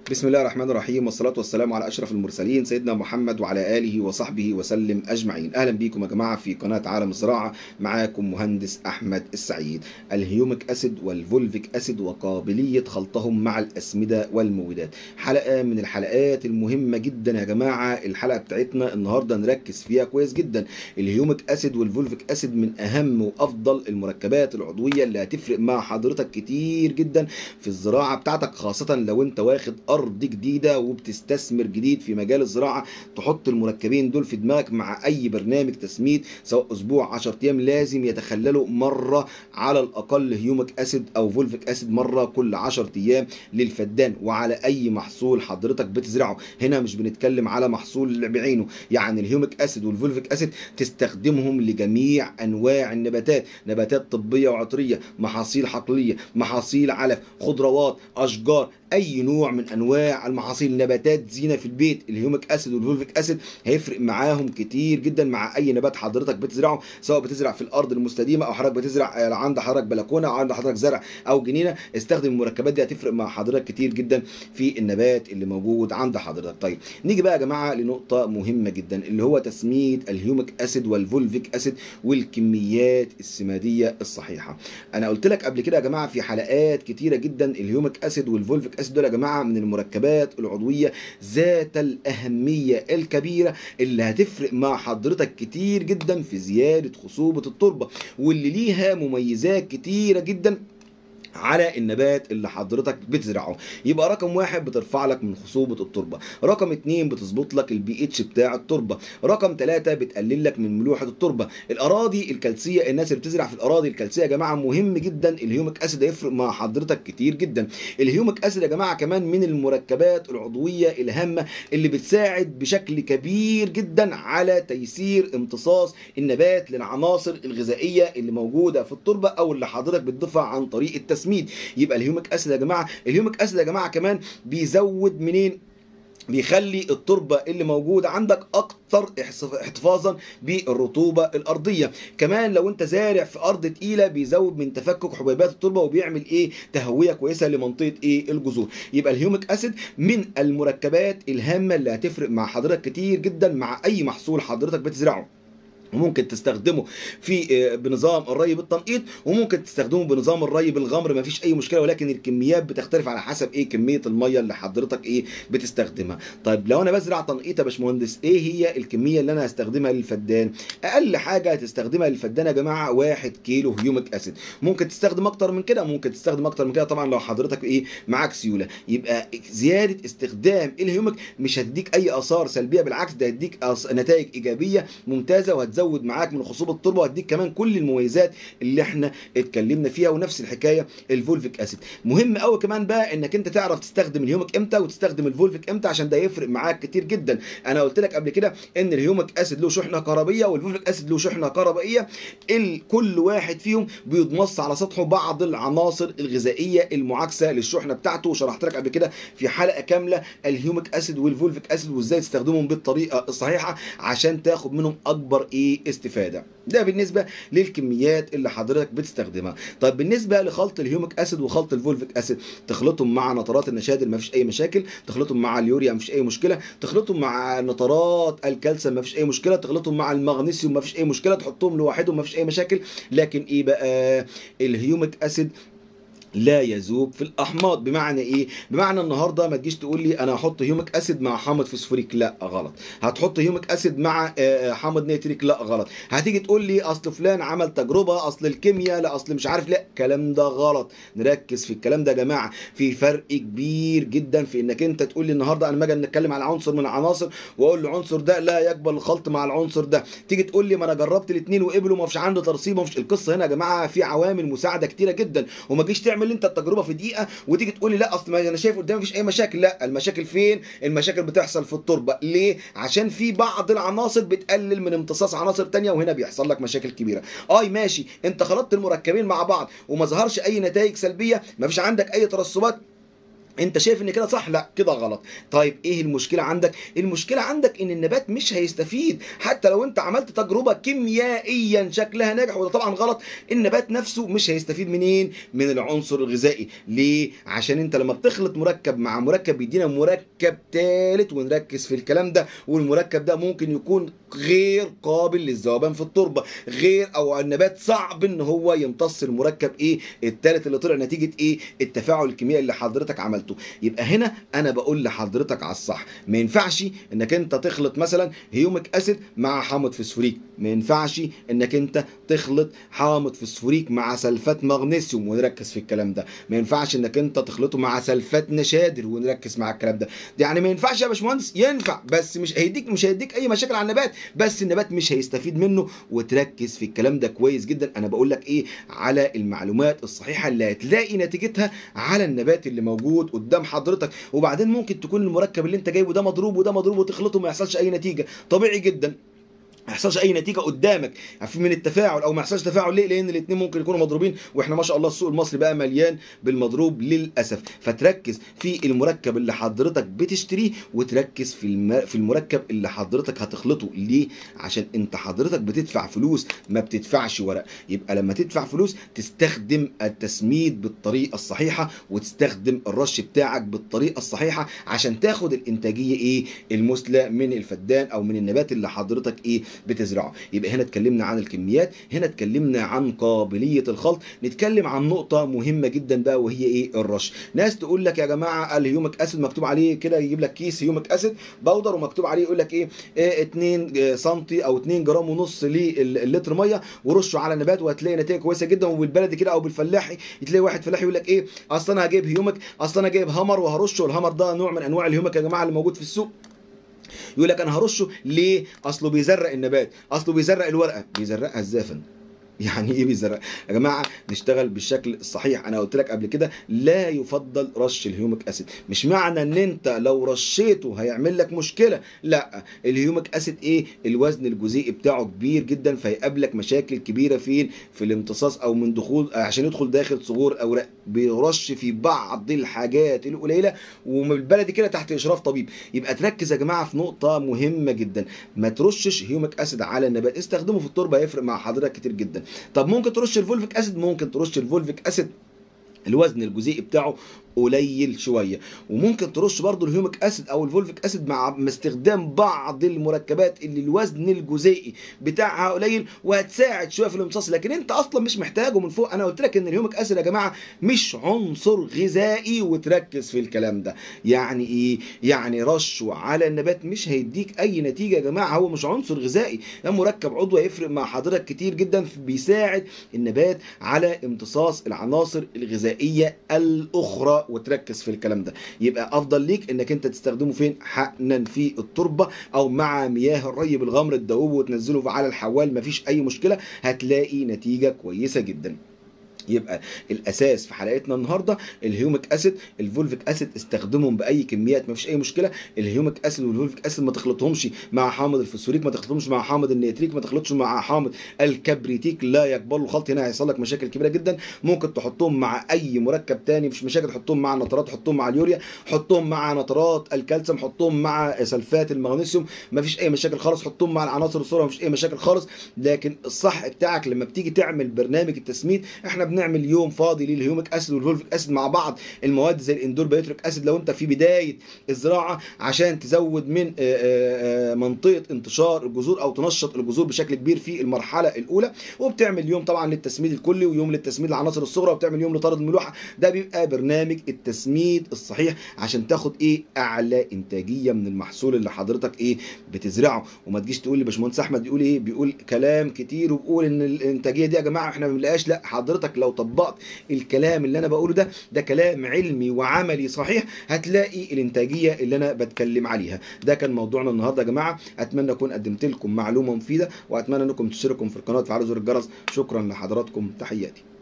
بسم الله الرحمن الرحيم والصلاة والسلام على أشرف المرسلين سيدنا محمد وعلى آله وصحبه وسلم أجمعين أهلا بكم يا جماعة في قناة عالم الزراعة معاكم مهندس أحمد السعيد الهيوميك أسيد والفولفيك أسيد وقابلية خلطهم مع الأسمدة والمبيدات حلقة من الحلقات المهمة جدا يا جماعة الحلقة بتاعتنا النهاردة نركز فيها كويس جدا الهيوميك أسيد والفولفيك أسيد من أهم وأفضل المركبات العضوية اللي هتفرق مع حضرتك كتير جدا في الزراعة بتاعتك خاصة لو أنت واخد ارض جديده وبتستثمر جديد في مجال الزراعه تحط المركبين دول في دماغك مع اي برنامج تسميد سواء اسبوع 10 ايام لازم يتخللوا مره على الاقل هيوميك اسيد او فولفيك اسيد مره كل 10 ايام للفدان وعلى اي محصول حضرتك بتزرعه هنا مش بنتكلم على محصول بعينه يعني الهيوميك اسيد والفولفيك اسيد تستخدمهم لجميع انواع النباتات نباتات طبيه وعطريه محاصيل حقليه محاصيل علف خضروات اشجار اي نوع من انواع المحاصيل نباتات زينه في البيت الهيوميك اسيد والفولفيك اسيد هيفرق معاهم كتير جدا مع اي نبات حضرتك بتزرعه سواء بتزرع في الارض المستديمه او حضرتك بتزرع عند حضرتك بلكونه او عند حضرتك زرع او جنينه استخدم المركبات دي هتفرق مع حضرتك كتير جدا في النبات اللي موجود عند حضرتك طيب نيجي بقى يا جماعه لنقطه مهمه جدا اللي هو تسميد الهيوميك اسيد والفولفيك اسيد والكميات السماديه الصحيحه انا قلت لك قبل كده يا جماعه في حلقات كتيره جدا الهيوميك اسيد والفولفيك اسيد دول يا جماعه من المركبات العضويه ذات الاهميه الكبيره اللي هتفرق مع حضرتك كتير جدا في زياده خصوبه التربه واللي ليها مميزات كتيره جدا على النبات اللي حضرتك بتزرعه يبقى رقم واحد بترفع لك من خصوبة التربة رقم اتنين بتظبط لك البي اتش بتاع التربة رقم ثلاثة بتقلل لك من ملوحة التربة الأراضي الكالسية الناس اللي بتزرع في الأراضي الكالسية يا جماعة مهم جدا الهيوميك أسيد هيفرق مع حضرتك كتير جدا الهيوميك أسيد يا جماعة كمان من المركبات العضوية الهامة اللي بتساعد بشكل كبير جدا على تيسير امتصاص النبات للعناصر الغذائية اللي موجودة في التربة أو اللي حضرتك بتضيفها عن طريق التسميد التسميد يبقى الهيوميك اسيد يا جماعه الهيوميك اسيد يا جماعه كمان بيزود منين بيخلي التربه اللي موجوده عندك اكتر احتفاظا بالرطوبه الارضيه كمان لو انت زارع في ارض تقيله بيزود من تفكك حبيبات التربه وبيعمل ايه تهويه كويسه لمنطقه ايه الجذور يبقى الهيوميك اسيد من المركبات الهامه اللي هتفرق مع حضرتك كتير جدا مع اي محصول حضرتك بتزرعه وممكن تستخدمه في بنظام الري بالتنقيط وممكن تستخدمه بنظام الري بالغمر مفيش اي مشكله ولكن الكميات بتختلف على حسب ايه كميه الميه اللي حضرتك ايه بتستخدمها طيب لو انا بزرع تنقيط يا باشمهندس ايه هي الكميه اللي انا هستخدمها للفدان اقل حاجه هتستخدمها للفدان يا جماعه 1 كيلو هيوميك اسيد ممكن تستخدم اكتر من كده ممكن تستخدم اكتر من كده طبعا لو حضرتك ايه معاك سيوله يبقى زياده استخدام الهيوميك مش هتديك اي اثار سلبيه بالعكس ده هتديك نتائج ايجابيه ممتازه وهتزود هتزود معاك من خصوبه التربه وهديك كمان كل المميزات اللي احنا اتكلمنا فيها ونفس الحكايه الفولفيك اسيد مهم قوي كمان بقى انك انت تعرف تستخدم الهيوميك امتى وتستخدم الفولفيك امتى عشان ده يفرق معاك كتير جدا انا قلت لك قبل كده ان الهيوميك اسيد له شحنه كهربيه والفولفيك اسيد له شحنه كهربائيه كل واحد فيهم بيضمص على سطحه بعض العناصر الغذائيه المعاكسه للشحنه بتاعته وشرحت لك قبل كده في حلقه كامله الهيوميك اسيد والفولفيك اسيد وازاي تستخدمهم بالطريقه الصحيحه عشان تاخد منهم اكبر ايه استفاده ده بالنسبه للكميات اللي حضرتك بتستخدمها طيب بالنسبه لخلط الهيوميك اسيد وخلط الفولفيك اسيد تخلطهم مع نترات النشادر ما فيش اي مشاكل تخلطهم مع اليوريا ما فيش اي مشكله تخلطهم مع نترات الكالسيوم ما فيش اي مشكله تخلطهم مع المغنيسيوم ما فيش اي مشكله تحطهم لوحدهم ما فيش اي مشاكل لكن ايه بقى الهيوميك اسيد لا يذوب في الاحماض بمعنى ايه بمعنى النهارده ما تجيش تقول لي انا هحط هيوميك اسيد مع حامض فوسفوريك لا غلط هتحط هيوميك اسيد مع حامض نيتريك لا غلط هتيجي تقول لي اصل فلان عمل تجربه اصل الكيمياء لا اصل مش عارف لا الكلام ده غلط نركز في الكلام ده يا جماعه في فرق كبير جدا في انك انت تقول لي النهارده انا ما اجي نتكلم على عنصر من العناصر واقول له العنصر ده لا يقبل الخلط مع العنصر ده تيجي تقول لي ما انا جربت الاثنين وقبلوا ما فيش عنده ترسيب ما فيش القصه هنا يا جماعه في عوامل مساعده كتيره جدا وما تجيش تعمل انت التجربه في دقيقه وتيجي تقول لي لا اصل انا شايف قدامي مفيش اي مشاكل لا المشاكل فين المشاكل بتحصل في التربه ليه عشان في بعض العناصر بتقلل من امتصاص عناصر تانية وهنا بيحصل لك مشاكل كبيره اي ماشي انت خلطت المركبين مع بعض وما ظهرش اي نتائج سلبيه مفيش عندك اي ترسبات انت شايف ان كده صح لا كده غلط طيب ايه المشكله عندك المشكله عندك ان النبات مش هيستفيد حتى لو انت عملت تجربه كيميائيا شكلها ناجح وده طبعا غلط النبات نفسه مش هيستفيد منين من العنصر الغذائي ليه عشان انت لما بتخلط مركب مع مركب بيدينا مركب ثالث ونركز في الكلام ده والمركب ده ممكن يكون غير قابل للذوبان في التربه غير او النبات صعب ان هو يمتص المركب ايه الثالث اللي طلع نتيجه ايه التفاعل الكيميائي اللي حضرتك عملته يبقى هنا انا بقول لحضرتك على الصح ما ينفعش انك انت تخلط مثلا هيوميك اسيد مع حامض فسفوريك ما ينفعش انك انت تخلط حامض فسفوريك مع سلفات مغنيسيوم ونركز في الكلام ده ما ينفعش انك انت تخلطه مع سلفات نشادر ونركز مع الكلام ده يعني ما ينفعش يا باشمهندس ينفع بس مش هيديك مش هيديك اي مشاكل على النبات بس النبات مش هيستفيد منه وتركز في الكلام ده كويس جدا انا بقول لك ايه على المعلومات الصحيحه اللي هتلاقي نتيجتها على النبات اللي موجود قدام حضرتك وبعدين ممكن تكون المركب اللي انت جايبه ده مضروب وده مضروب وتخلطه ما يحصلش اي نتيجه طبيعي جدا ما يحصلش اي نتيجه قدامك من التفاعل او ما يحصلش تفاعل ليه لان الاثنين ممكن يكونوا مضروبين واحنا ما شاء الله السوق المصري بقى مليان بالمضروب للاسف فتركز في المركب اللي حضرتك بتشتريه وتركز في الم... في المركب اللي حضرتك هتخلطه ليه عشان انت حضرتك بتدفع فلوس ما بتدفعش ورق يبقى لما تدفع فلوس تستخدم التسميد بالطريقه الصحيحه وتستخدم الرش بتاعك بالطريقه الصحيحه عشان تاخد الانتاجيه ايه المثلى من الفدان او من النبات اللي حضرتك ايه بتزرعه يبقى هنا اتكلمنا عن الكميات هنا اتكلمنا عن قابليه الخلط نتكلم عن نقطه مهمه جدا بقى وهي ايه الرش ناس تقول لك يا جماعه الهيوميك اسيد مكتوب عليه كده يجيب لك كيس هيوميك اسيد بودر ومكتوب عليه يقول لك ايه, إيه 2 سم او 2 جرام ونص للتر ميه ورشه على النبات وهتلاقي نتيجه كويسه جدا وبالبلدي كده او بالفلاحي تلاقي واحد فلاحي يقول لك ايه اصل انا هجيب هيوميك اصل انا جايب همر وهرشه والهمر ده نوع من انواع الهيوميك يا جماعه اللي موجود في السوق يقول لك انا هرشه ليه اصله بيزرق النبات اصله بيزرق الورقه بيزرقها ازاي يعني ايه بيزرق يا جماعه نشتغل بالشكل الصحيح انا قلت لك قبل كده لا يفضل رش الهيوميك اسيد مش معنى ان انت لو رشيته هيعمل لك مشكله لا الهيوميك اسيد ايه الوزن الجزيئي بتاعه كبير جدا فيقابلك مشاكل كبيره فين في الامتصاص او من دخول عشان يدخل داخل صغور اوراق بيرش في بعض الحاجات القليله وبالبلدي كده تحت اشراف طبيب يبقى تركز يا جماعه في نقطه مهمه جدا ما ترشش هيوميك اسيد على النبات استخدمه في التربه هيفرق مع حضرتك كتير جدا طب ممكن ترش الفولفيك اسيد ممكن ترش الفولفيك اسيد الوزن الجزيئي بتاعه قليل شويه وممكن ترش برضو الهيوميك اسيد او الفولفيك اسيد مع استخدام بعض المركبات اللي الوزن الجزيئي بتاعها قليل وهتساعد شويه في الامتصاص لكن انت اصلا مش محتاجه من فوق انا قلت لك ان الهيوميك اسيد يا جماعه مش عنصر غذائي وتركز في الكلام ده يعني ايه يعني رشه على النبات مش هيديك اي نتيجه يا جماعه هو مش عنصر غذائي ده مركب عضوي هيفرق مع حضرتك كتير جدا بيساعد النبات على امتصاص العناصر الغذائيه الاخرى وتركز في الكلام ده يبقى افضل ليك انك انت تستخدمه فين حقنا في التربه او مع مياه الري بالغمر تدوبه وتنزله على الحوال مفيش اي مشكله هتلاقي نتيجه كويسه جدا يبقى الاساس في حلقتنا النهارده الهيوميك اسيد الفولفيك اسيد استخدمهم باي كميات ما فيش اي مشكله الهيوميك اسيد والفولفيك اسيد ما تخلطهمش مع حامض الفوسفوريك ما تخلطهمش مع حامض النيتريك ما تخلطش مع حامض الكبريتيك لا يقبلوا الخلط هنا هيحصل لك مشاكل كبيره جدا ممكن تحطهم مع اي مركب تاني مفيش مشاكل تحطهم مع النترات حطهم مع اليوريا حطهم مع نترات الكالسيوم حطهم مع سلفات المغنيسيوم ما فيش اي مشاكل خالص حطهم مع العناصر الصوره ما فيش اي مشاكل خالص لكن الصح بتاعك لما بتيجي تعمل برنامج التسميد احنا بنعمل يوم فاضي للهيوميك اسيد والفولفيك اسيد مع بعض المواد زي الاندور بيوتريك اسيد لو انت في بدايه الزراعه عشان تزود من منطقه انتشار الجذور او تنشط الجذور بشكل كبير في المرحله الاولى وبتعمل يوم طبعا للتسميد الكلي ويوم للتسميد العناصر الصغرى وبتعمل يوم لطرد الملوحه ده بيبقى برنامج التسميد الصحيح عشان تاخد ايه اعلى انتاجيه من المحصول اللي حضرتك ايه بتزرعه وما تجيش تقول لي باشمهندس احمد بيقول ايه بيقول كلام كتير وبيقول ان الانتاجيه دي يا جماعه احنا ما بنلاقيهاش لا حضرتك لو طبقت الكلام اللي انا بقوله ده ده كلام علمي وعملي صحيح هتلاقي الانتاجيه اللي انا بتكلم عليها ده كان موضوعنا النهارده يا جماعه اتمنى اكون قدمت لكم معلومه مفيده واتمنى انكم تشتركوا في القناه وتفعلوا زر الجرس شكرا لحضراتكم تحياتي